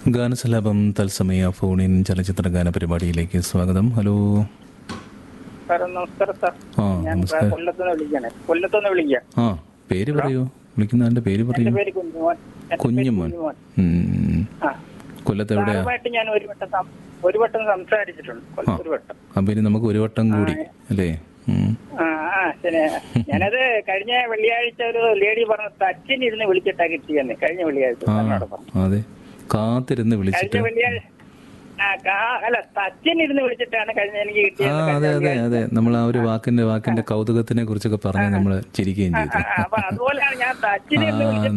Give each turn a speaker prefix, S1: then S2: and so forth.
S1: ഗാനസലാപം തത്സമയ ഫോണിൻ ചലച്ചിത്ര ഗാന പരിപാടിയിലേക്ക് സ്വാഗതം ഹലോ
S2: സാർ നമസ്കാരം സാർ
S1: ആ
S2: ഞാൻ
S1: നമസ്കാരം
S2: കൊല്ലത്തുനിന്ന് വിളിക്കാണ് കൊല്ലത്തുനിന്ന് വിളിക്കാം
S1: ആ പേര് പറയൂ വിളിക്കുന്ന ആളുടെ പേര് പറയൂ
S2: എന്റെ പേര് കുഞ്ഞുമോൻ എന്റെ പേര്
S1: കുഞ്ഞുമോൻ ഉം.
S2: ആ
S1: കൊല്ലത്ത് എവിടെയാ
S2: സാറുമായിട്ട് ഞാൻ ഒരു വട്ടം സം- ഒരു വട്ടം സംസാരിച്ചിട്ടുണ്ട് കൊല്ലത്ത് ഒരു വട്ടം
S1: ആ പേര് നമുക്ക് ഒരു വട്ടം കൂടി അല്ലേ ഉം.
S2: ആ ആ ശരി ഞാനത് കഴിഞ്ഞ വെള്ളിയാഴ്ച ഒരു ലേഡി പറഞ്ഞ തച്ചിനിരുന്ന് വിളിച്ചിട്ടാ കിട്ടിയെന്ന് കഴിഞ്ഞ വെള്ളിയാഴ്ച
S1: ആ
S2: എന്നോട് പറഞ്ഞു
S1: അതെ കാത്തിരുന്ന് വിളിച്ചിട്ട്
S2: കഴിഞ്ഞ വെള്ളിയാഴ്ച ആ കാ- അല്ല തച്ചിനിരുന്ന് വിളിച്ചിട്ടാണ് കഴിഞ്ഞ എനിക്ക്
S1: ആ
S2: കിട്ടിയത്
S1: അതെ അതെ അതെ നമ്മൾ ആ ഒരു വാക്കിന്റെ വാക്കിന്റെ കൗതുകത്തിനെ കുറിച്ചൊക്കെ പറഞ്ഞ് നമ്മൾ ചിരിക്കുകയും ചെയ്തു
S2: ആ, അപ്പൊ അതുപോലെയാണ് ഞാൻ തച്ചിനിരുന്ന്
S1: ആ,
S2: വിളിച്ചിട്ട്